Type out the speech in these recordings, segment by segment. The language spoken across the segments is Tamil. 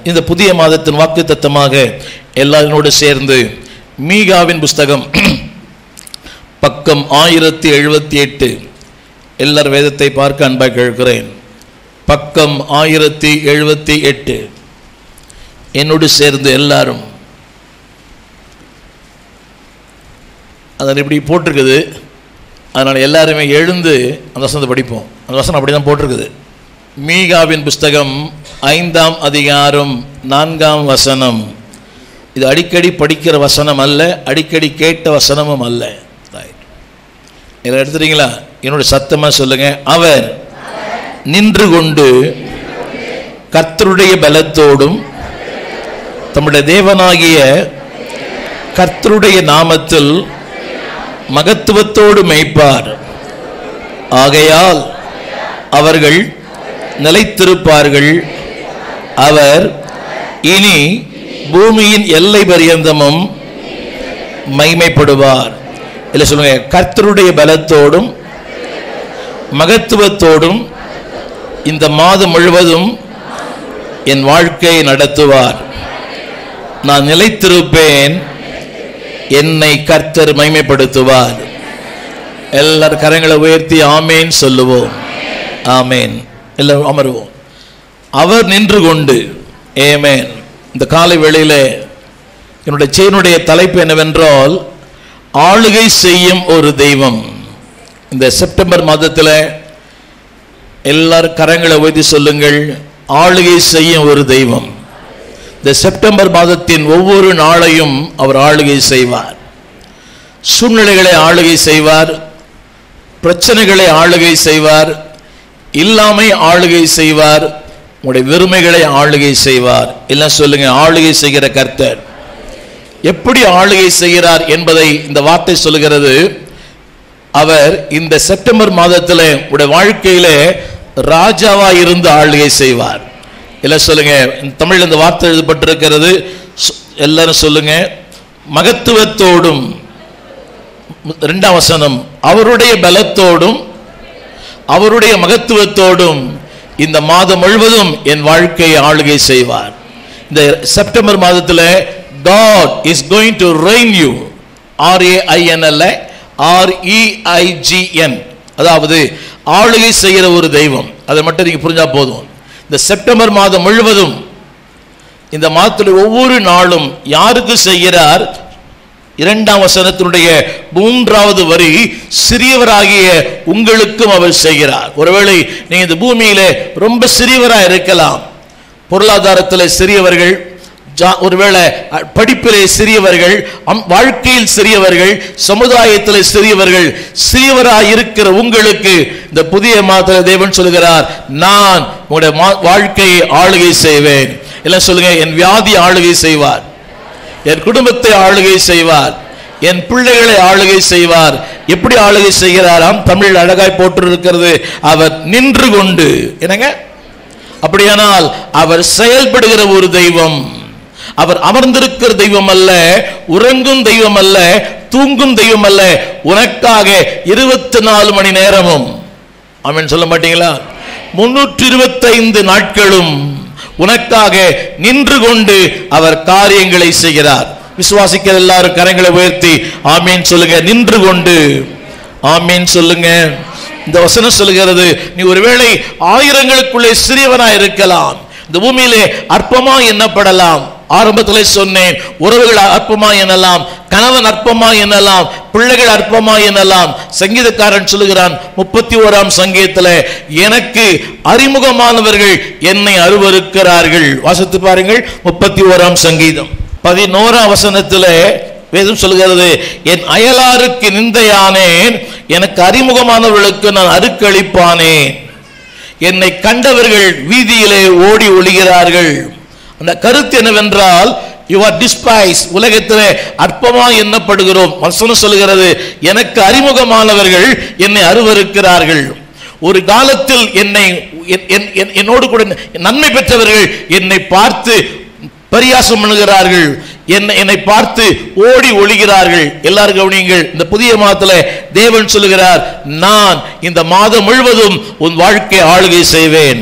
இந்த புதிய மாதத்தின் வாக்கு தத்தமாக எல்லாரோடு சேர்ந்து மீகாவின் புஸ்தகம் பக்கம் ஆயிரத்தி எழுபத்தி எட்டு எல்லார் வேதத்தை பார்க்க அன்பாக கேட்கிறேன் பக்கம் ஆயிரத்தி எழுபத்தி எட்டு என்னோடு சேர்ந்து எல்லாரும் அதில் இப்படி போட்டிருக்குது அதனால் எல்லாருமே எழுந்து அந்த வசனத்தை படிப்போம் அந்த வசனம் அப்படி தான் போட்டிருக்குது மீகாவின் புஸ்தகம் ஐந்தாம் அதிகாரம் நான்காம் வசனம் இது அடிக்கடி படிக்கிற வசனம் அல்ல அடிக்கடி கேட்ட வசனமும் அல்ல Right. இதில் எடுத்துட்டீங்களா என்னோட சத்தமாக சொல்லுங்க அவர் நின்று கொண்டு கர்த்தருடைய பலத்தோடும் தம்முடைய தேவனாகிய கர்த்தருடைய நாமத்தில் மகத்துவத்தோடு மேய்ப்பார் ஆகையால் அவர்கள் நிலைத்திருப்பார்கள் அவர் இனி பூமியின் எல்லை பரியந்தமும் மைமைப்படுவார் இல்லை சொல்லுங்க கர்த்தருடைய பலத்தோடும் மகத்துவத்தோடும் இந்த மாதம் முழுவதும் என் வாழ்க்கையை நடத்துவார் நான் நிலைத்திருப்பேன் என்னை கர்த்தர் மைமைப்படுத்துவார் எல்லார் கரங்களை உயர்த்தி ஆமேன் சொல்லுவோம் ஆமேன் எல்லாரும் அமருவோம் அவர் நின்று கொண்டு ஏமேன் இந்த காலை வேளையிலே என்னுடைய செயனுடைய தலைப்பு என்னவென்றால் ஆளுகை செய்யும் ஒரு தெய்வம் இந்த செப்டம்பர் மாதத்தில் எல்லாரும் கரங்களை உயர்த்தி சொல்லுங்கள் ஆளுகை செய்யும் ஒரு தெய்வம் இந்த செப்டம்பர் மாதத்தின் ஒவ்வொரு நாளையும் அவர் ஆளுகை செய்வார் சூழ்நிலைகளை ஆளுகை செய்வார் பிரச்சனைகளை ஆளுகை செய்வார் இல்லாமை ஆளுகை செய்வார் உங்களுடைய வெறுமைகளை ஆளுகை செய்வார் எல்லாம் சொல்லுங்க ஆளுகை செய்கிற கர்த்தர் எப்படி ஆளுகை செய்கிறார் என்பதை இந்த வார்த்தை சொல்லுகிறது அவர் இந்த செப்டம்பர் மாதத்தில் உடைய வாழ்க்கையிலே ராஜாவா இருந்து ஆளுகை செய்வார் எல்லாம் சொல்லுங்க தமிழில் இந்த வார்த்தை எழுதப்பட்டிருக்கிறது சொ- எல்லாரும் சொல்லுங்க மகத்துவத்தோடும் ரெண்டாம் வசனம் அவருடைய பலத்தோடும் அவருடைய மகத்துவத்தோடும் இந்த மாதம் முழுவதும் என் வாழ்க்கையை ஆளுகை செய்வார் இந்த செப்டம்பர் மாதத்தில் God is going to reign you ஆர்ஏஐஎன்எல்ல ஆர்இஐஜிஎன் அதாவது ஆளுகை செய்கிற ஒரு தெய்வம் அதை மட்டும் நீங்க புரிஞ்சா போதும் இந்த செப்டம்பர் மாதம் முழுவதும் இந்த மாதத்தில் ஒவ்வொரு நாளும் யாருக்கு செய்கிறார் இரண்டாம் வசனத்தினுடைய மூன்றாவது வரி சிறியவராகிய உங்களுக்கும் அவர் செய்கிறார் ஒருவேளை நீங்க இந்த பூமியிலே ரொம்ப சிறியவராக இருக்கலாம் பொருளாதாரத்தில் சிறியவர்கள் ஜா- ஒருவேளை அ, படிப்பிலே சிறியவர்கள் அம்- வாழ்க்கையில் சிறியவர்கள் சமுதாயத்தில் சிறியவர்கள் சிறியவராய் இருக்கிற உங்களுக்கு இந்த புதிய மாதத்துல தேவன் சொல்கிறார் நான் உங்களுடைய மா- வாழ்க்கையை ஆளுகை செய்வேன் எல்லாம் சொல்லுங்க என் வியாதி ஆளுகை செய்வார் என் குடும்பத்தை ஆளுகை செய்வார் என் பிள்ளைகளை ஆளுகை செய்வார் எப்படி ஆளுகை செய்கிறாராம் தமிழ் அழகாய் போட்டிருக்கிறது அவர் நின்று கொண்டு என்னங்க அப்படியானால் அவர் செயல்படுகிற ஒரு தெய்வம் அவர் அமர்ந்திருக்கிற தெய்வம் அல்ல உறங்கும் தெய்வம் அல்ல தூங்கும் தெய்வம் அல்ல உனக்காக இருபத்தி நாலு மணி நேரமும் ஆமென் சொல்ல மாட்டீங்களா முன்னூற்றி இருபத்தைந்து நாட்களும் உனக்காக நின்று கொண்டு அவர் காரியங்களை செய்கிறார் விசுவாசிக்கிற எல்லாரும் கரங்களை உயர்த்தி ஆமீன் சொல்லுங்க நின்று கொண்டு ஆமீன் சொல்லுங்க இந்த வசனம் சொல்லுகிறது நீ ஒருவேளை ஆயிரங்களுக்குள்ளே சிறியவனா இருக்கலாம் இந்த பூமியிலே அற்பமா எண்ணப்படலாம் ஆரம்பத்திலே சொன்னேன் உறவுகள் அற்பமா எண்ணலாம் கணவன் அற்பமா எண்ணலாம் பிள்ளைகள் அற்பமா எண்ணலாம் சங்கீதக்காரன் சொல்லுகிறான் முப்பத்தி ஓராம் சங்கீதத்துல எனக்கு அறிமுகமானவர்கள் என்னை அருவருக்கிறார்கள் வாசித்து பாருங்கள் முப்பத்தி ஓராம் சங்கீதம் பதினோராம் வசனத்திலே வேதம் சொல்கிறது என் அயலாருக்கு நிந்தையானேன் எனக்கு அறிமுகமானவர்களுக்கு நான் அருக்களிப்பானேன் என்னை கண்டவர்கள் வீதியிலே ஓடி ஒளிகிறார்கள் அந்த கருத்து என்னவென்றால் யூ ஆர் டிஸ்பைஸ் உலகத்திலே அற்பமா எண்ணப்படுகிறோம் வசனம் சொல்கிறது எனக்கு அறிமுகமானவர்கள் என்னை அருவருக்கிறார்கள் ஒரு காலத்தில் என்னை என்- என்- என்- என்னோடு கூட நன்மை பெற்றவர்கள் என்னை பார்த்து பரியாசம் பண்ணுகிறார்கள் என்னை என்னை பார்த்து ஓடி ஒளிகிறார்கள் எல்லாரும் கவனியுங்கள் இந்த புதிய மாதத்துல தேவன் சொல்லுகிறார் நான் இந்த மாதம் முழுவதும் உன் வாழ்க்கை ஆளுகை செய்வேன்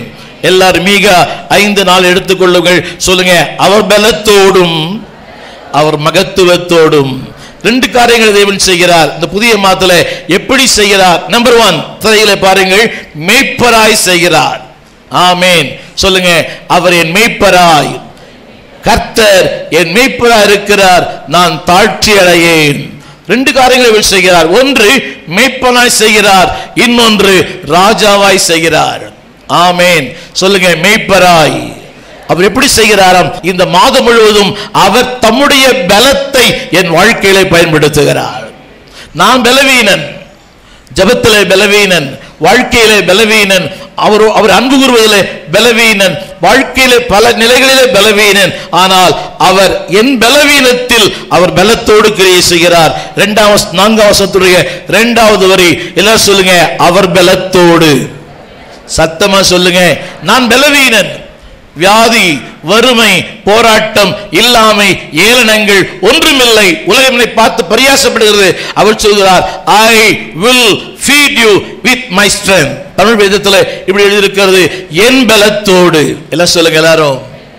எல்லாரும் மீக ஐந்து நாள் எடுத்துக்கொள்ளுங்கள் சொல்லுங்க அவர் பலத்தோடும் அவர் மகத்துவத்தோடும் ரெண்டு காரியங்களை தேவன் செய்கிறார் இந்த புதிய மாதத்துல எப்படி செய்கிறார் நம்பர் ஒன் திரையில பாருங்கள் மேய்ப்பராய் செய்கிறார் ஆமேன் சொல்லுங்க அவர் என் மேய்ப்பராய் கர்த்தர் என் மேய்ப்பராய் இருக்கிறார் நான் தாழ்ச்சி அடையேன் ரெண்டு காரியங்களை இவர் செய்கிறார் ஒன்று மேய்ப்பனாய் செய்கிறார் இன்னொன்று ராஜாவாய் செய்கிறார் ஆமேன் சொல்லுங்க மேய்ப்பராய் அவர் எப்படி செய்கிறாராம் இந்த மாதம் முழுவதும் அவர் தம்முடைய பலத்தை என் வாழ்க்கையில பயன்படுத்துகிறார் நான் பலவீனன் ஜபத்திலே பலவீனன் வாழ்க்கையிலே பலவீனன் அவர் அவர் அன்பு கூறுவதிலே பலவீனன் வாழ்க்கையிலே பல நிலைகளிலே பலவீனன் ஆனால் அவர் என் பலவீனத்தில் அவர் பலத்தோடு கிரியை செய்கிறார் இரண்டாம் வச- நான்காம் வசத்துடைய இரண்டாவது வரி எல்லாம் சொல்லுங்க அவர் பலத்தோடு சத்தமா சொல்லுங்க நான் பலவீனன் வியாதி வறுமை போராட்டம் இல்லாமை ஏளனங்கள் ஒன்றுமில்லை உலகம் என்னை பார்த்து பரியாசப்படுகிறது அவர் சொல்கிறார் I will feed you with my strength Tamil வேதத்தில் இப்படி எழுதியிருக்கிறது என் பலத்தோடு எல்லாம் சொல்லுங்க எல்லாரும்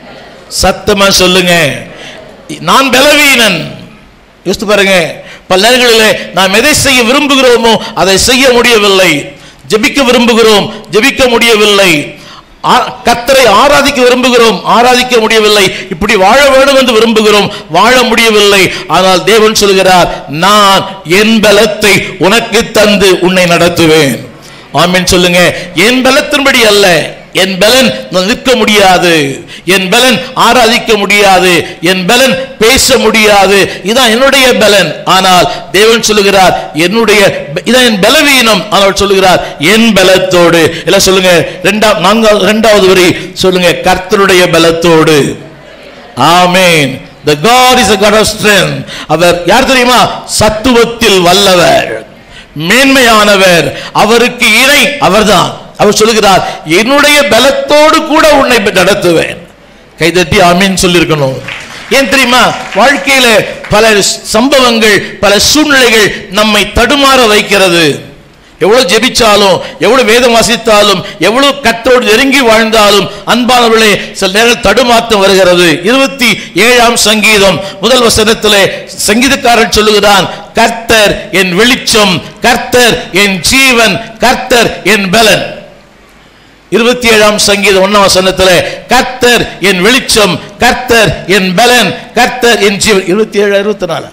சத்தமா சொல்லுங்க நான் பலவீனன் யோசித்து பாருங்க பல நேரங்களிலே நாம் எதை செய்ய விரும்புகிறோமோ அதை செய்ய முடியவில்லை ஜெபிக்க விரும்புகிறோம் ஜெபிக்க முடியவில்லை ஆ- கர்த்தரை ஆராதிக்க விரும்புகிறோம் ஆராதிக்க முடியவில்லை இப்படி வாழ வேண்டும் என்று விரும்புகிறோம் வாழ முடியவில்லை ஆனால் தேவன் சொல்கிறார் நான் என் பலத்தை உனக்கு தந்து உன்னை நடத்துவேன் ஆமென் சொல்லுங்க என் பலத்தின்படி அல்ல என் பலன் நான் நிற்க முடியாது என் பலன் ஆராதிக்க முடியாது என் பலன் பேச முடியாது இதான் என்னுடைய பலன் ஆனால் தேவன் சொல்லுகிறார் என்னுடைய இதான் என் பலவீனம் ஆனால் சொல்லுகிறார் என் பலத்தோடு எல்லாம் சொல்லுங்க ரெண்டாம் நான்காவது இரண்டாவது வரி சொல்லுங்க கர்த்தருடைய பலத்தோடு ஆமென் the god is a god of strength அவர் யார் தெரியுமா சத்துவத்தில் வல்லவர் மேன்மையானவர் அவருக்கு இணை அவர்தான் அவர் சொல்லுகிறார் என்னுடைய பலத்தோடு கூட உன்னை நடத்துவேன் கைதட்டி ஆமீன் சொல்லியிருக்கணும் ஏன் தெரியுமா வாழ்க்கையில பல சம்பவங்கள் பல சூழ்நிலைகள் நம்மை தடுமாற வைக்கிறது எவ்வளவு ஜெபிச்சாலும் எவ்வளவு வேதம் வாசித்தாலும் எவ்வளவு கத்தோடு நெருங்கி வாழ்ந்தாலும் அன்பானவர்களே சில நேரம் தடுமாற்றம் வருகிறது இருபத்தி ஏழாம் சங்கீதம் முதல் வசனத்திலே சங்கீதக்காரன் சொல்லுகிறான் கர்த்தர் என் வெளிச்சம் கர்த்தர் என் ஜீவன் கர்த்தர் என் பலன் இருபத்தி ஏழாம் சங்கீதம் ஒன்னாம் வசனத்திலே கர்த்தர் என் வெளிச்சம் கர்த்தர் என் பலன் கர்த்தர் என் ஜீவன் இருபத்தி ஏழு இருபத்தி நாலு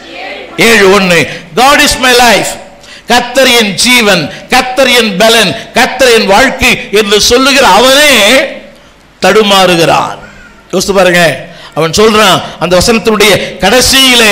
ஏழு ஒண்ணு காட் இஸ் மை லைஃப் கர்த்தர் என் ஜீவன் கர்த்தர் என் பலன் கர்த்தர் என் வாழ்க்கை என்று சொல்லுகிற அவனே தடுமாறுகிறான் யோசித்து பாருங்க அவன் சொல்றான் அந்த வசனத்தினுடைய கடைசியிலே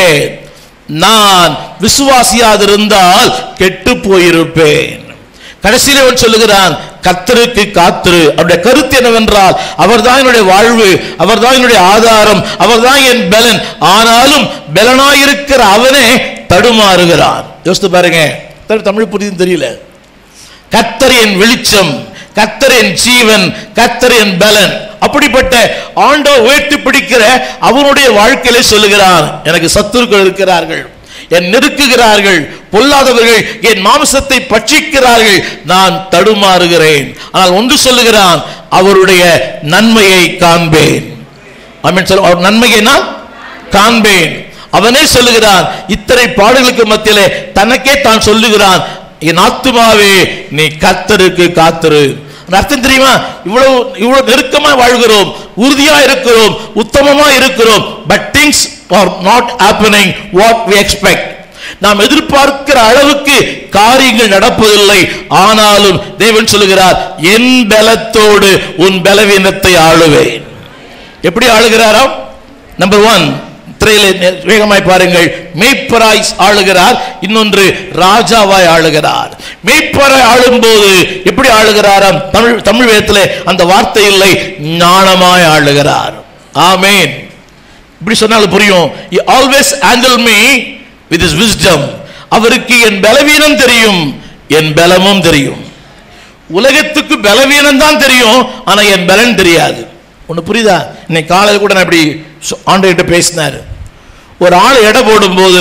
நான் விசுவாசியாதிருந்தால் கெட்டு போயிருப்பேன் கடைசியிலே அவன் சொல்லுகிறான் கர்த்தருக்கு காத்திரு அவருடைய கருத்து என்னவென்றால் அவர்தான் என்னுடைய வாழ்வு அவர்தான் என்னுடைய ஆதாரம் அவர்தான் என் பலன் ஆனாலும் பலனாயிருக்கிற அவனே தடுமாறுகிறான் யோசித்து பாருங்க தமிழ் தமிழ் புரியுதுன்னு தெரியல கர்த்தர் என் வெளிச்சம் கர்த்தர் என் ஜீவன் கர்த்தர் என் பலன் அப்படிப்பட்ட ஆண்டோ உயர்த்தி பிடிக்கிற அவனுடைய வாழ்க்கையிலே சொல்லுகிறான் எனக்கு சத்துருக்கள் இருக்கிறார்கள் என் நெருக்குகிறார்கள் பொல்லாதவர்கள் என் மாம்சத்தை பட்சிக்கிறார்கள் நான் தடுமாறுகிறேன் ஆனால் ஒன்று சொல்லுகிறான் அவருடைய நன்மையை காண்பேன் ஆமென் சொல்ல அவர் நன்மையை நான் காண்பேன் அவனே சொல்லுகிறான் இத்தனை பாடுகளுக்கு மத்தியிலே தனக்கே தான் சொல்லுகிறான் என் ஆத்துமாவே நீ கர்த்தருக்கு காத்திரு அந்த அர்த்தம் தெரியுமா இவ்வளவு இவ்வளவு நெருக்கமா வாழ்கிறோம் உறுதியா இருக்கிறோம் உத்தமமா இருக்கிறோம் but things are not happening what we expect நாம் எதிர்பார்க்கிற அளவுக்கு காரியங்கள் நடப்பதில்லை ஆனாலும் தேவன் சொல்லுகிறார் என் பலத்தோடு உன் பலவீனத்தை ஆளுவேன் எப்படி ஆளுகிறாராம் நம்பர் ஒன் திரையிலே நெ- வேகமாய் பாருங்கள் மேய்ப்பராய் ஆளுகிறார் இன்னொன்று ராஜாவாய் ஆளுகிறார் மேய்ப்பராய் ஆளும்போது எப்படி ஆளுகிறாராம் தமிழ் தமிழ் வேதத்திலே அந்த வார்த்தை இல்லை ஞானமாய் ஆளுகிறார் ஆமென் இப்படி சொன்னாலும் புரியும் he always handle me with his wisdom அவருக்கு என் பலவீனம் தெரியும் என் பலமும் தெரியும் உலகத்துக்கு பலவீனம் தான் தெரியும் ஆனா என் பலன் தெரியாது ஒண்ணு புரியுதா இன்னைக்கு காலையில் கூட நான் இப்படி ஆண்டுகிட்ட பேசினார் ஒரு ஆள் எடை போடும்போது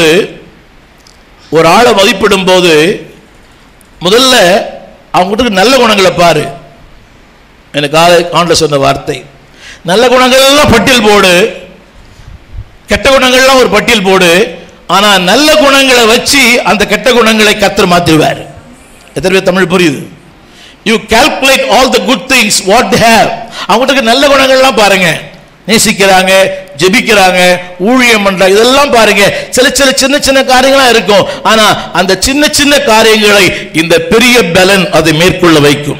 ஒரு ஆளை மதிப்பிடும் போது முதல்ல அவங்ககிட்ட நல்ல குணங்களை பாரு எனக்கு ஆண்டு சொன்ன வார்த்தை நல்ல குணங்கள் எல்லாம் பட்டியல் போடு கெட்ட குணங்கள்லாம் ஒரு பட்டியல் போடு ஆனா நல்ல குணங்களை வச்சு அந்த கெட்ட குணங்களை கத்தர் மாத்திடுவார் எத்தனை பேர் தமிழ் புரியுது you calculate all the good things what they have அவங்களுக்கு நல்ல குணங்கள்லாம் பாருங்க நேசிக்கிறாங்க ஜெபிக்கிறாங்க ஊழியம் பண்றாங்க இதெல்லாம் பாருங்க சில சில சின்ன சின்ன காரியங்களா இருக்கும் ஆனா அந்த சின்ன சின்ன காரியங்களை இந்த பெரிய பலன் அதை மேற்கொள்ள வைக்கும்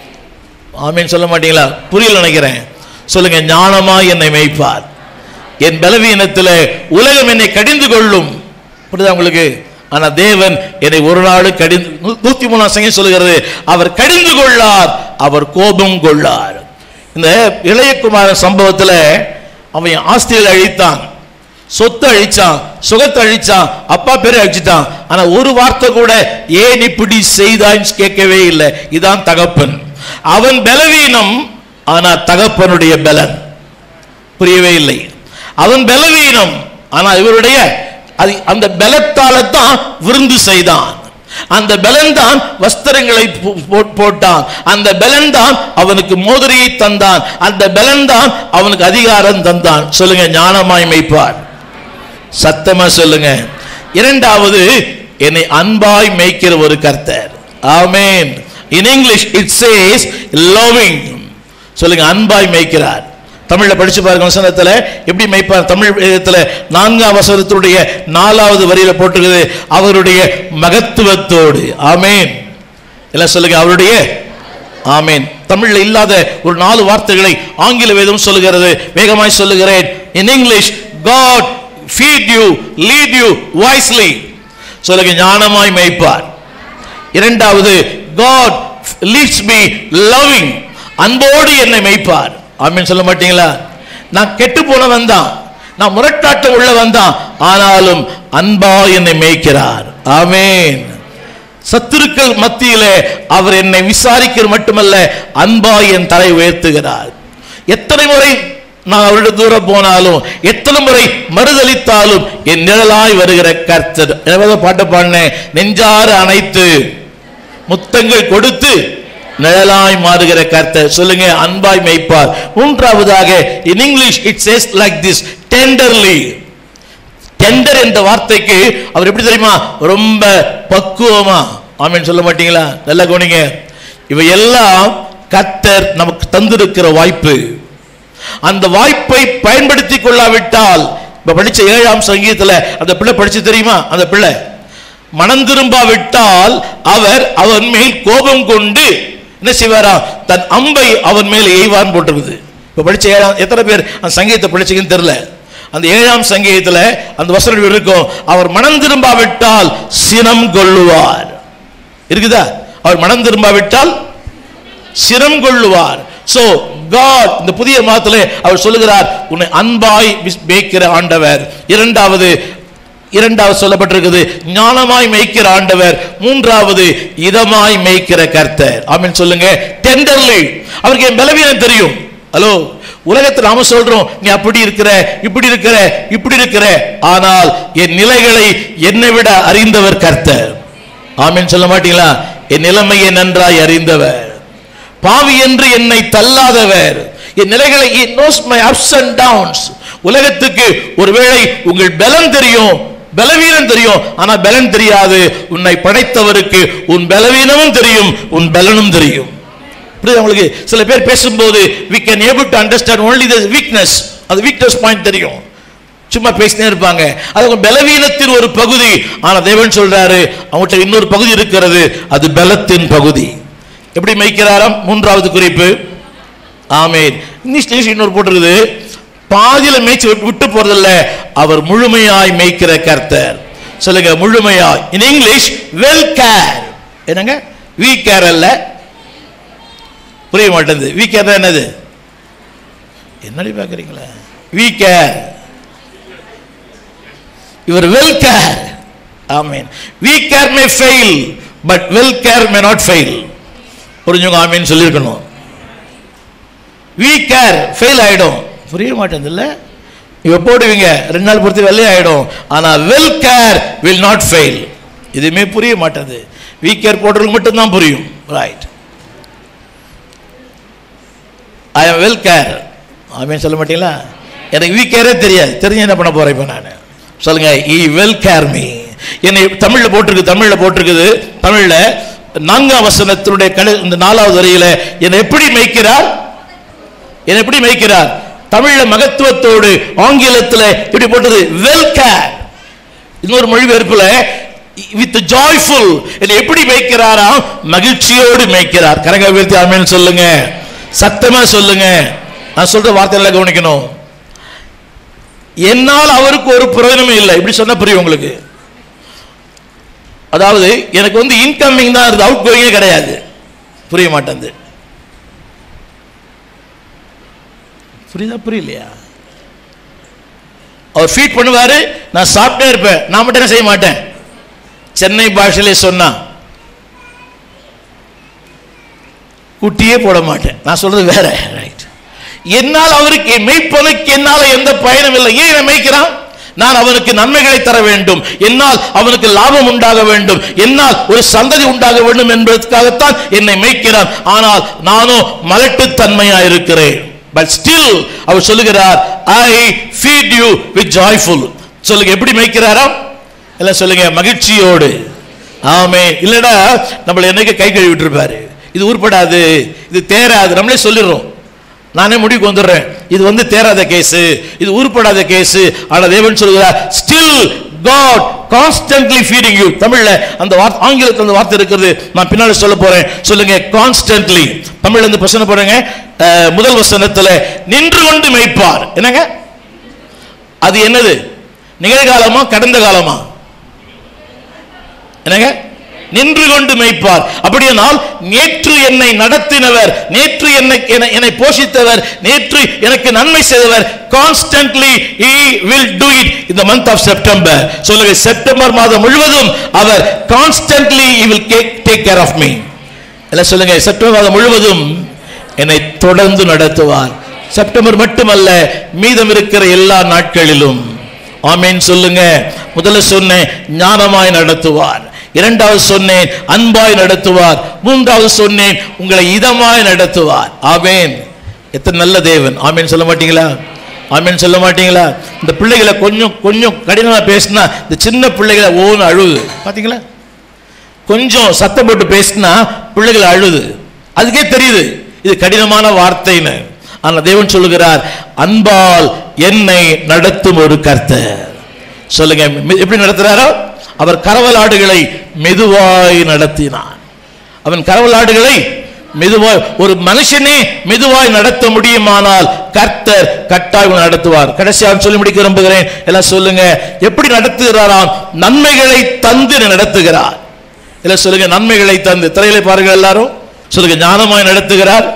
ஆமீன் சொல்ல மாட்டீங்களா புரியல நினைக்கிறேன் சொல்லுங்க ஞானமா என்னை மேய்ப்பார் என் பலவீனத்தில் உலகம் என்னை கடிந்து கொள்ளும் புரியுதா உங்களுக்கு ஆனா தேவன் என்னை ஒரு நாள் கடிந்து நூ- நூத்தி மூணாம் சங்கம் சொல்லுகிறது அவர் கடிந்து கொள்ளார் அவர் கோபம் கொள்ளார் இந்த இளையகுமார சம்பவத்துல அவன் ஆஸ்திகளை அழித்தான் சொத்தை அழிச்சான் சுகத்தை அழிச்சான் அப்பா பேரை அழிச்சிட்டான் ஆனா ஒரு வார்த்தை கூட ஏன் இப்படி செய்தான்னு கேட்கவே இல்லை இதான் தகப்பன் அவன் பலவீனம் ஆனா தகப்பனுடைய பலன் புரியவே இல்லை அவன் பலவீனம் ஆனா இவருடைய அது அந்த பலத்தால தான் விருந்து செய்தான் அந்த பலன் தான் வஸ்திரங்களை போ- போ- போட்டான் அந்த பலன் தான் அவனுக்கு மோதிரையை தந்தான் அந்த பலன் தான் அவனுக்கு அதிகாரம் தந்தான் சொல்லுங்க ஞானமாய் மெய்ப்பார் சத்தமா சொல்லுங்க இரண்டாவது என்னை அன்பாய் மேய்க்கிற ஒரு கர்த்தர் ஆமென் in English it says loving சொல்லுங்க அன்பாய் மேய்க்கிறார் தமிழ்ல படிச்சு பாருங்க வசனத்துல எப்படி மேய்ப்பார் தமிழ் வேதத்துல நான்காம் வசனத்துடைய நாலாவது வரியில போட்டிருக்குது அவருடைய மகத்துவத்தோடு ஆமென் எல்லாம் சொல்லுங்க அவருடைய ஆமென் தமிழ்ல இல்லாத ஒரு நாலு வார்த்தைகளை ஆங்கில வேதம் சொல்லுகிறது வேகமாய் சொல்லுகிறேன் in English God feed you lead you wisely சொல்லுங்க ஞானமாய் மேய்ப்பார் இரண்டாவது காட் லீட்ஸ் மீ லவ்விங் அன்போடு என்னை மேய்ப்பார் ஆமென் சொல்ல மாட்டீங்களா நான் கெட்டு போனவன் தான் நான் முரட்டாட்டம் உள்ளவன் தான் ஆனாலும் அன்பா என்னை மேய்க்கிறார் ஆமென் சத்துருக்கள் மத்தியிலே அவர் என்னை விசாரிக்கிறது மட்டுமல்ல அன்பா என் தலை உயர்த்துகிறார் எத்தனை முறை நான் அவருடைய தூரம் போனாலும் எத்தனை முறை மறுதளித்தாலும் என் நிழலாய் வருகிற கர்த்தர் எனவே பாட்டு பாடினேன் நெஞ்சாறு அணைத்து முத்தங்கள் கொடுத்து நிழலாய் மாறுகிற கர்த்தர் சொல்லுங்க அன்பாய் மேய்ப்பார் மூன்றாவதாக in English it says like this tenderly tender என்ற வார்த்தைக்கு அவர் எப்படி தெரியுமா ரொம்ப பக்குவமா ஆமென் சொல்ல மாட்டீங்களா நல்ல கவனிங்க இவையெல்லாம் கர்த்தர் நமக்கு தந்திருக்கிற வாய்ப்பு அந்த வாய்ப்பை பயன்படுத்திக் கொள்ளாவிட்டால் இப்ப படிச்ச ஏழாம் சங்கீதத்துல அந்த பிள்ளை படிச்சு தெரியுமா அந்த பிள்ளை மனம் திரும்பாவிட்டால் அவர் அவன் மேல் கோபம் கொண்டு என்ன செய்வாரா தன் அம்பை அவன் மேல் எய்வான் போட்டிருக்குது இப்ப படிச்ச ஏழாம் எத்தனை பேர் அந்த சங்கீதத்தை படிச்சீங்கன்னு தெரியல அந்த ஏழாம் சங்கீதத்துல அந்த வசனம் இருக்கும் அவர் மனம் திரும்பாவிட்டால் சினம் கொள்ளுவார் இருக்குதா அவர் மனம் திரும்பாவிட்டால் சிரம் கொள்ளுவார் சோ காட் இந்த புதிய மாதத்திலே அவர் சொல்லுகிறார் உன்னை அன்பாய் விஸ்- மேய்க்கிற ஆண்டவர் இரண்டாவது இரண்டாவது சொல்லப்பட்டிருக்குது ஞானமாய் மேய்க்கிற ஆண்டவர் மூன்றாவது இதமாய் மேய்க்கிற கர்த்தர் ஆமென் சொல்லுங்க டெண்டர்லி அவருக்கு என் பலவீனம் தெரியும் ஹலோ உலகத்தில் நாம சொல்றோம் நீ அப்படி இருக்கிற இப்படி இருக்கிற இப்படி இருக்கிற ஆனால் என் நிலைகளை என்னை விட அறிந்தவர் கர்த்தர் ஆமென் சொல்ல மாட்டீங்களா என் நிலைமையை நன்றாய் அறிந்தவர் பாவி என்று என்னை தள்ளாதவர் என் நிலைகளை he knows my ups and downs உலகத்துக்கு ஒருவேளை உங்கள் பலம் தெரியும் பலவீனம் தெரியும் ஆனா பலன் தெரியாது உன்னை படைத்தவருக்கு உன் பலவீனமும் தெரியும் உன் பலனும் தெரியும் புரியுதா உங்களுக்கு சில பேர் பேசும்போது we can able to understand only the weakness அது weakness பாயிண்ட் தெரியும் சும்மா பேசினே இருப்பாங்க அது அவங்க பலவீனத்தின் ஒரு பகுதி ஆனா தேவன் சொல்றாரு அவங்ககிட்ட இன்னொரு பகுதி இருக்கிறது அது பலத்தின் பகுதி எப்படி மேய்க்கிறாராம் மூன்றாவது குறிப்பு ஆமேன் இங்கிலீஷ் இன்னொரு போட்டிருக்குது பாதியில மேய்ச்சி விட்டு- விட்டு போறதில்ல அவர் முழுமையாய் மேய்க்கிற கர்த்தர் சொல்லுங்க முழுமையாய் இன் இங்கிலீஷ் வெல் கேர் என்னங்க வி கேர் அல்ல புரிய மாட்டேங்குது வி கேர் என்னது என்னடி பார்க்குறீங்களா வி கேர் இவர் வெல் கேர் ஆமீன் we care may fail but well care may not fail புரிஞ்சுங்க ஆமீன் சொல்லியிருக்கணும் வி கேர் ஃபெயில் ஆயிடும் புரிய மாட்டேங்குதுல்ல இவ போடுவீங்க ரெண்டு நாள் பொறுத்து வெள்ளை ஆயிடும் ஆனா well care will not fail எதுவுமே புரிய மாட்டேங்குது வி கேர் போடுறதுக்கு மட்டும்தான் புரியும் right I am well care ஆமேன் சொல்ல மாட்டீங்களா எனக்கு வி கேரே தெரியாது தெரிஞ்சு என்ன பண்ண போறேன் இப்போ நான் சொல்லுங்க ஈ வெல் கேர் மீ என்னை தமிழ்ல போட்டிருக்கு தமிழ்ல போட்டிருக்குது தமிழ்ல நான்காம் வசனத்தினுடைய கடு இந்த நாலாவது வரியில என்னை எப்படி மேய்க்கிறார் என்னை எப்படி மேய்க்கிறார் தமிழ்ல மகத்துவத்தோடு ஆங்கிலத்துல இப்படி போட்டது வெல் கேர் இன்னொரு மொழிபெயர்ப்புல வித் ஜாய்ஃபுல் என்னை எப்படி மேய்க்கிறாராம் மகிழ்ச்சியோடு மேய்க்கிறார் கரங்க வீழ்த்தி ஆமேன்னு சொல்லுங்க சத்தமா சொல்லுங்க நான் சொல்ற வார்த்தைகளை கவனிக்கணும் என்னால் அவருக்கு ஒரு பிரயோஜனமே இல்லை இப்படி சொன்னா புரியும் உங்களுக்கு அதாவது எனக்கு வந்து இன்கமிங் தான் இருக்குது அவுட் கோயிங்கே கிடையாது புரிய மாட்டேங்குது புரியுதா புரியலையா அவர் ஃபீட் பண்ணுவாரு நான் சாப்பிட்டே இருப்பேன் நான் மட்டும் என்ன செய்ய மாட்டேன் சென்னை பாஷையிலே சொன்னா குட்டியே போட மாட்டேன் நான் சொல்றது வேற ரைட் என்னால் அவருக்கு மெய்ப்பனுக்கு என்னால எந்த பயனும் இல்லை ஏன் என்னை மேய்க்கிறான் நான் அவனுக்கு நன்மைகளை தர வேண்டும் என்னால் அவனுக்கு லாபம் உண்டாக வேண்டும் என்னால் ஒரு சந்ததி உண்டாக வேண்டும் என்பதற்காகத்தான் என்னை மேய்க்கிறான் ஆனால் நானும் மலட்டுத்தன்மையா இருக்கிறேன் பட் ஸ்டில் அவர் சொல்லுகிறார் I feed you with joyful சொல்லுங்க எப்படி மேய்க்கிறாராம் எல்லாம் சொல்லுங்க மகிழ்ச்சியோடு ஆமே இல்லடா நம்மள என்னைக்கு கை கழுவிட்டு இருப்பாரு இது உருப்படாது இது தேராது நம்மளே சொல்லிடுறோம் நானே முடிவுக்கு வந்துடுறேன் இது வந்து தேராத கேஸ் இது உருப்படாத கேஸ் ஆனா தேவன் சொல்கிறார் still God constantly feeding you தமிழ்ல அந்த வார்த்தை ஆங்கிலத்தில் அந்த வார்த்தை இருக்கிறது நான் பின்னாடி சொல்ல போறேன் சொல்லுங்க கான்ஸ்டன்ட்லி தமிழ்ல இருந்து பிரச்சனை போறேங்க அஹ், முதல் வசனத்துல நின்று கொண்டு மேய்ப்பார் என்னங்க அது என்னது நிகழ்காலமா கடந்த காலமா என்னங்க நின்று கொண்டு மேய்ப்பார் அப்படியானால் நேற்று என்னை நடத்தினவர் நேற்று என்னை என்னை- என்னை போஷித்தவர் நேற்று எனக்கு நன்மை செய்தவர் constantly he will do it in the month of September சொல்லுங்க செப்டம்பர் மாதம் முழுவதும் அவர் constantly he will take take care of me எல்லாம் சொல்லுங்க செப்டம்பர் மாதம் முழுவதும் என்னை தொடர்ந்து நடத்துவார் செப்டம்பர் மட்டுமல்ல மீதம் இருக்கிற எல்லா நாட்களிலும் ஆமீன் சொல்லுங்க முதல்ல சொன்னேன் ஞானமாய் நடத்துவார் இரண்டாவது சொன்னேன் அன்பாய் நடத்துவார் மூன்றாவது சொன்னேன் உங்களை இதமாய் நடத்துவார் ஆமேன் எத்தனை நல்ல தேவன் ஆமேன் சொல்ல மாட்டீங்களா ஆமேன் சொல்ல மாட்டீங்களா இந்த பிள்ளைகளை கொஞ்சம் கொஞ்சம் கடினமா பேசினா இந்த சின்ன பிள்ளைகளை ஓன்னு அழுகு பாத்தீங்களா கொஞ்சம் சத்தம் போட்டு பேசினா பிள்ளைகள் அழுது அதுக்கே தெரியுது இது கடினமான வார்த்தைன்னு ஆனா தேவன் சொல்லுகிறார் அன்பால் என்னை நடத்தும் ஒரு கர்த்தர் சொல்லுங்க மெ- எப்படி நடத்துறாரோ அவர் கரவலாடுகளை மெதுவாய் நடத்தினான் அவன் கரவலாடுகளை மெதுவாய் ஒரு மனுஷனே மெதுவாய் நடத்த முடியுமானால் கர்த்தர் கட்டாயம் நடத்துவார் கடைசியாக சொல்லி முடிக்க விரும்புகிறேன் எல்லாம் சொல்லுங்க எப்படி நடத்துகிறாராம் நன்மைகளை தந்து நடத்துகிறார் இல்ல சொல்லுங்க நன்மைகளை தந்து திரையில பாருங்க எல்லாரும் சொல்லுங்க ஞானமாய் நடத்துகிறார்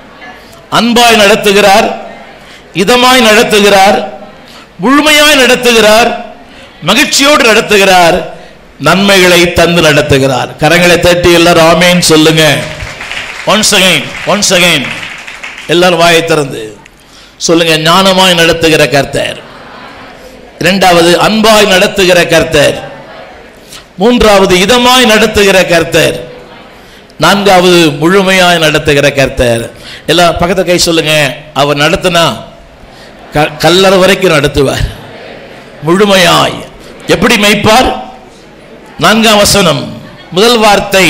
அன்பாய் நடத்துகிறார் இதமாய் நடத்துகிறார் முழுமையாய் நடத்துகிறார் மகிழ்ச்சியோடு நடத்துகிறார் நன்மைகளை தந்து நடத்துகிறார் கரங்களை தட்டி எல்லாரும் ஆமேன் சொல்லுங்க ஒன்ஸ் அகைன் ஒன்ஸ் அகைன் எல்லாரும் வாயை திறந்து சொல்லுங்க ஞானமாய் நடத்துகிற கர்த்தர் இரண்டாவது அன்பாய் நடத்துகிற கர்த்தர் மூன்றாவது இதமாய் நடத்துகிற கர்த்தர் நான்காவது முழுமையாய் நடத்துகிற கர்த்தர் எல்லாம் பக்கத்து கை சொல்லுங்க அவர் நடத்தினா க- கல்லறை வரைக்கும் நடத்துவார் முழுமையாய் எப்படி மெய்ப்பார் நான்காம் வசனம் முதல் வார்த்தை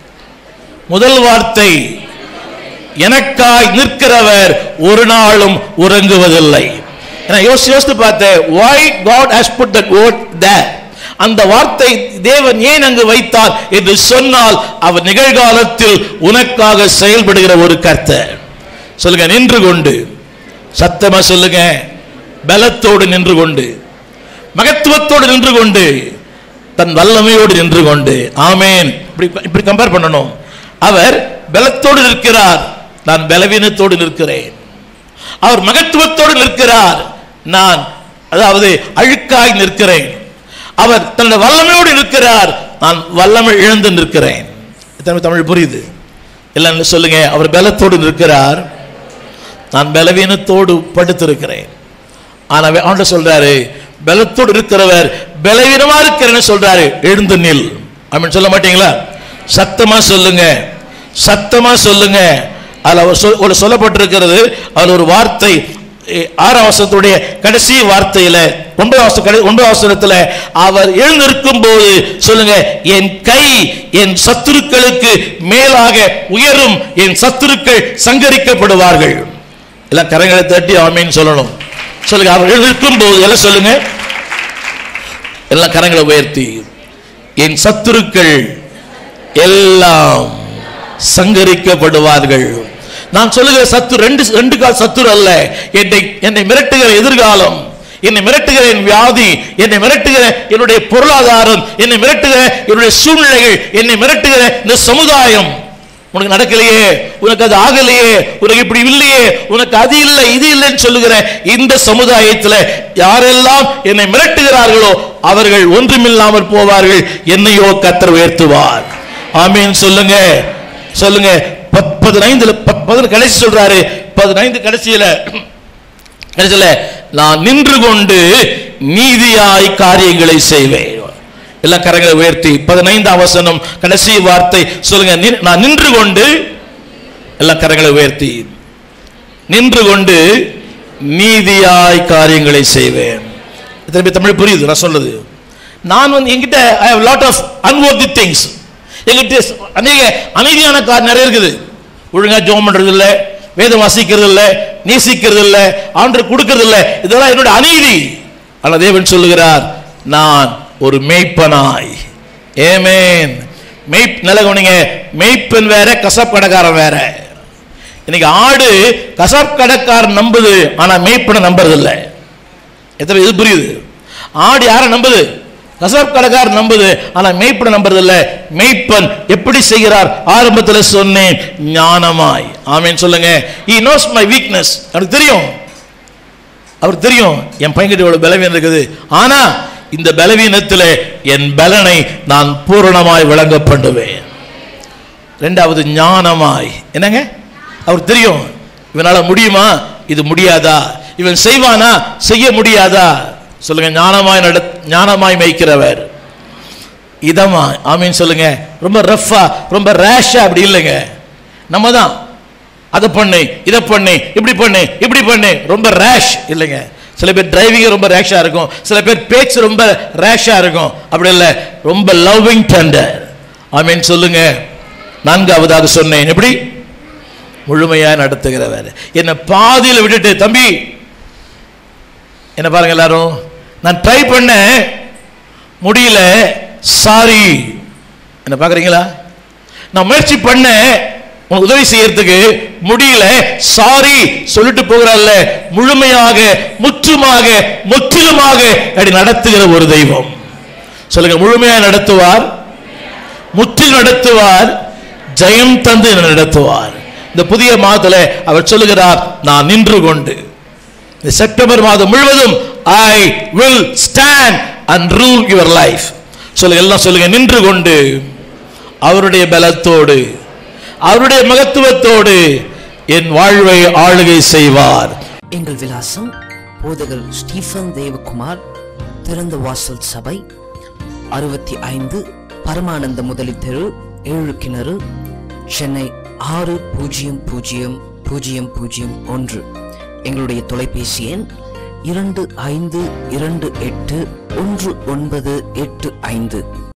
முதல் வார்த்தை எனக்காய் நிற்கிறவர் ஒரு நாளும் உறங்குவதில்லை நான் யோசிச்சு யோசித்து பார்த்தேன் why God has put that word there அந்த வார்த்தை தேவன் ஏன் அங்கு வைத்தார் என்று சொன்னால் அவர் நிகழ்காலத்தில் உனக்காக செயல்படுகிற ஒரு கர்த்தர் சொல்லுங்க நின்று கொண்டு சத்தமா சொல்லுங்க பலத்தோடு நின்று கொண்டு மகத்துவத்தோடு நின்று கொண்டு தன் வல்லமையோடு நின்று கொண்டு ஆமேன் இப்படி இப்படி கம்பேர் பண்ணணும் அவர் பலத்தோடு நிற்கிறார் நான் பலவீனத்தோடு நிற்கிறேன் அவர் மகத்துவத்தோடு நிற்கிறார் நான் அதாவது அழுக்காய் நிற்கிறேன் அவர் தன்னுடைய வல்லமையோடு நிற்கிறார் நான் வல்லமை இழந்து நிற்கிறேன் தமிழ் தமிழ் புரியுது எல்லாம் சொல்லுங்க அவர் பலத்தோடு நிற்கிறார் நான் பலவீனத்தோடு படுத்திருக்கிறேன் ஆனா அவன்கிட்ட சொல்றாரு பலத்தோடு இருக்கிறவர் பலவீனமா இருக்கிறேன்னு சொல்றாரு எழுந்து நில் அப்படின்னு சொல்ல மாட்டீங்களா சத்தமா சொல்லுங்க சத்தமா சொல்லுங்க அதில் அவர் சொல் ஒரு சொல்லப்பட்டிருக்கிறது அதில் ஒரு வார்த்தை எ, ஆறாம் வசனத்துடைய கடைசி வார்த்தையில ஒன்பதாம் வசனம் கடை ஒன்பதாம் வசனத்துல அவர் எழுந்திருக்கும் போது சொல்லுங்க என் கை என் சத்துருக்களுக்கு மேலாக உயரும் என் சத்துருக்கள் சங்கரிக்கப்படுவார்கள் எல்லாம் கரங்களை தட்டி ஆமீன் சொல்லணும் சொல்லுங்க அவர் எழுந்திருக்கும் போது எல்லாம் சொல்லுங்க எல்லாம் கரங்களை உயர்த்தி என் சத்துருக்கள் எல்லாம் சங்கரிக்கப்படுவார்கள் நான் சொல்லுகிற சத்து ரெண்டு ரெண்டு கால் சத்துரு அல்ல என்னை என்னை மிரட்டுகிற எதிர்காலம் என்னை மிரட்டுகிற என் வியாதி என்னை மிரட்டுகிற என்னுடைய பொருளாதாரம் என்னை மிரட்டுகிற என்னுடைய சூழ்நிலைகள் என்னை மிரட்டுகிற இந்த சமுதாயம் உனக்கு நடக்கலையே உனக்கு அது ஆகலையே உனக்கு இப்படி இல்லையே உனக்கு அது இல்லை இது இல்லைன்னு சொல்லுகிற இந்த சமுதாயத்தில் யாரெல்லாம் என்னை மிரட்டுகிறார்களோ அவர்கள் ஒன்றுமில்லாமல் போவார்கள் என்னையோ கத்தர் உயர்த்துவார் ஆமீன் சொல்லுங்க சொல்லுங்க பத்- பதினைந்துல பத்- பதின கடைசி சொல்றாரு பதினைந்து கடைசியில கடைசியில நான் நின்று கொண்டு நீதியாய் காரியங்களை செய்வேன் எல்லாம் கரங்களை உயர்த்தி பதினைந்தாம் வசனம் கடைசி வார்த்தை சொல்லுங்க நின்- நான் நின்று கொண்டு எல்லாம் கரங்களை உயர்த்தி நின்று கொண்டு நீதியாய் காரியங்களை செய்வேன் இத்தனை பேர் தமிழ் புரியுது நான் சொல்றது நான் வந்து என்கிட்ட I have lot of unworthy things என்கிட்ட அநேக அமைதியான கார் நிறைய இருக்குது ஒழுங்கா ஜோம் பண்றது இல்ல வேதம் வாசிக்கிறது இல்ல நேசிக்கிறது இல்ல ஆண்டு கொடுக்கிறது இல்ல இதெல்லாம் என்னோட அநீதி ஆனால் தேவன் சொல்லுகிறார் நான் ஒரு மேய்ப்பனாய் ஏமேன் மெய்ப் நல்ல கவனிங்க மெய்ப்பன் வேற கசப் கடைக்காரன் வேற இன்னைக்கு ஆடு கசாப் கடைக்காரன் நம்புது ஆனா மெய்ப்பனை நம்புறது இல்ல எத்தனை இது புரியுது ஆடு யாரை நம்புது கசாப் கடைக்காரன் நம்புது ஆனா மெய்ப்பனை நம்புறது இல்ல மெய்ப்பன் எப்படி செய்கிறார் ஆரம்பத்தில் சொன்னேன் ஞானமாய் ஆமென் சொல்லுங்க he knows my weakness எனக்கு தெரியும் அவருக்கு தெரியும் என் பையன்கிட்ட இவ்வளவு பலவீனம் இருக்குது ஆனா இந்த பலவீனத்தில் என் பலனை நான் பூரணமாய் விளங்க பண்ணுவேன் ரெண்டாவது ஞானமாய் என்னங்க அவருக்கு தெரியும் இவனால முடியுமா இது முடியாதா இவன் செய்வானா செய்ய முடியாதா சொல்லுங்க ஞானமாய் நட ஞானமாய் மேய்க்கிறவர் இதமா ஆமீன் சொல்லுங்க ரொம்ப ரஃப்பா ரொம்ப ரேஷா அப்படி இல்லைங்க நம்ம தான் அதை பண்ணு இதை பண்ணு இப்படி பண்ணு இப்படி பண்ணு ரொம்ப ரேஷ் இல்லைங்க சில பேர் டிரைவிங் ரொம்ப ரேஷா இருக்கும் சில பேர் பேச்சு ரொம்ப ரேஷா இருக்கும் அப்படி இல்லை ரொம்ப லவ்விங் டெண்டர் ஆமீன் சொல்லுங்க நான்காவதாக சொன்னேன் எப்படி முழுமையா நடத்துகிறவர் என்னை பாதியில் விட்டுட்டு தம்பி என்ன பாருங்க எல்லாரும் நான் ட்ரை பண்ணேன் முடியல சாரி என்ன பார்க்குறீங்களா நான் முயற்சி பண்ணேன் உனக்கு உதவி செய்யறதுக்கு முடியல சாரி சொல்லிட்டு போகிறாள்ல முழுமையாக முற்றுமாக முற்றிலுமாக அப்படி நடத்துகிற ஒரு தெய்வம் சொல்லுங்க முழுமையாக நடத்துவார் முற்றில் நடத்துவார் ஜெயம் தந்து நடத்துவார் இந்த புதிய மாதத்துல அவர் சொல்லுகிறார் நான் நின்று கொண்டு இந்த செப்டம்பர் மாதம் முழுவதும் I will stand and rule your life சொல்லுங்க எல்லாம் சொல்லுங்க நின்று கொண்டு அவருடைய பலத்தோடு அவருடைய மகத்துவத்தோடு என் வாழ்வை ஆளுகை செய்வார் எங்கள் விலாசம் போதகர் ஸ்டீஃபன் தேவகுமார் திறந்த வாசல் சபை அறுபத்தி ஐந்து பரமானந்த முதலி தெரு ஏழு கிணறு சென்னை ஆறு பூஜ்ஜியம் பூஜ்ஜியம் பூஜ்ஜியம் பூஜ்ஜியம் ஒன்று எங்களுடைய தொலைபேசி எண் இரண்டு ஐந்து இரண்டு எட்டு ஒன்று ஒன்பது எட்டு ஐந்து